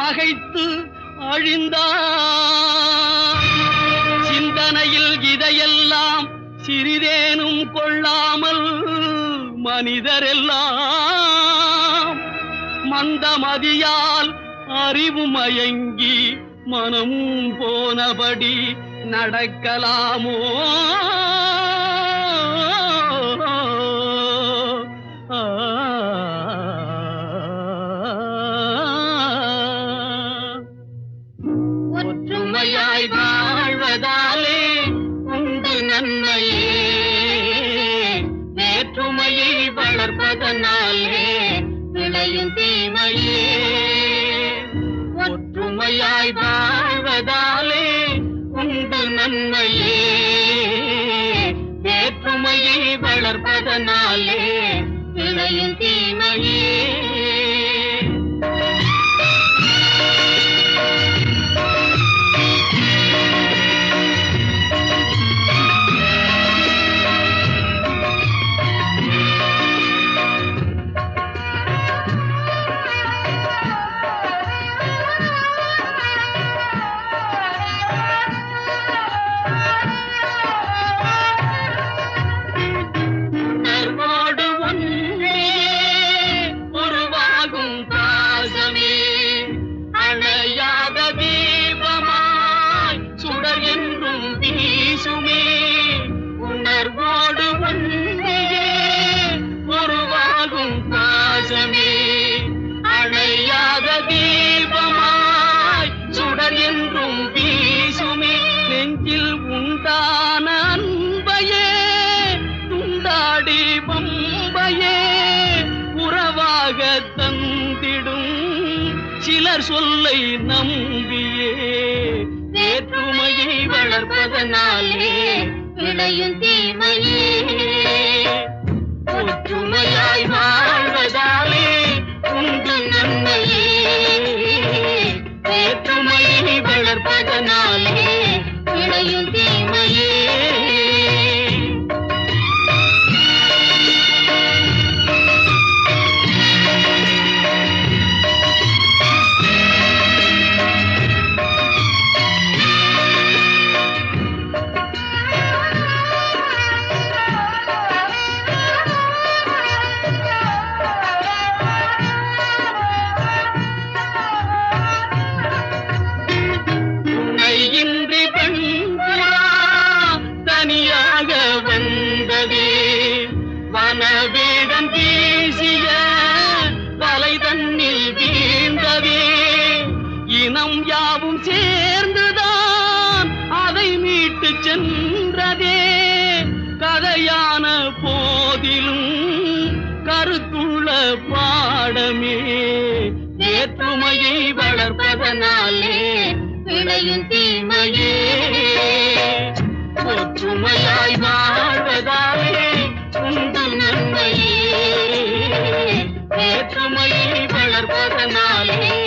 பகைத்து அழிந்தார் சிந்தனையில் இதையெல்லாம் சிறிதேனும் கொள்ளாமல் மனிதரெல்லாம் மந்தமதியால் அறிவு மயங்கி மனம் போனபடி நடக்கலாமோ ஆ ஒற்றுமையாய் வாழ்வதாலே உண்டு நன்மையே வேற்றுமையை வளர்ப்பதனாலே விளையும் தீமையே ஒற்றுமையாய் வாழ்வதாலே உண்டு நன்மையே வேற்றுமையை வளர்ப்பதனாலே விளையும் தீமையே உணர்வோடு ஒன்றே உருவாகும் பாசமே அணையாத தீபமாய் சுடர் என்றும் வீசுமே உணர்வோடு ஒன்றே உருவாகும் பாசமே அணையாத தீபமாய் சுடர் என்றும் வீசுமே நெஞ்சில் உண்டான அன்பையே துண்டாடி பம்பையே உறவாக தந்திடும் சிலர் சொல்லை நம்பியே வேற்றுமையை வளர்ப்பதனாலே விளையும் தீமையே ஒற்றுமையாய் வாழ்வதாலே உண்டு நன்மையே வேற்றுமையை வளர்ப்பதனாலே விளையும் தீமையே துணையின்றி பெண்புறா தனியாக வந்ததே வனவேடம் பேசிய வலை தன்னில் வீழ்ந்ததே இனம் யாவும் சேர்ந்துதான் அதை மீட்டு சென்றதே கதையான போதிலும் கருத்துள்ள பாடமே வேற்றுமையை வளர்ப்பதனாலே விளையும் தீமையே ஒற்றுமையாய் வாழ்வதாலே உண்டு நன்மையே வேற்றுமையை வளர்ப்பதனாலே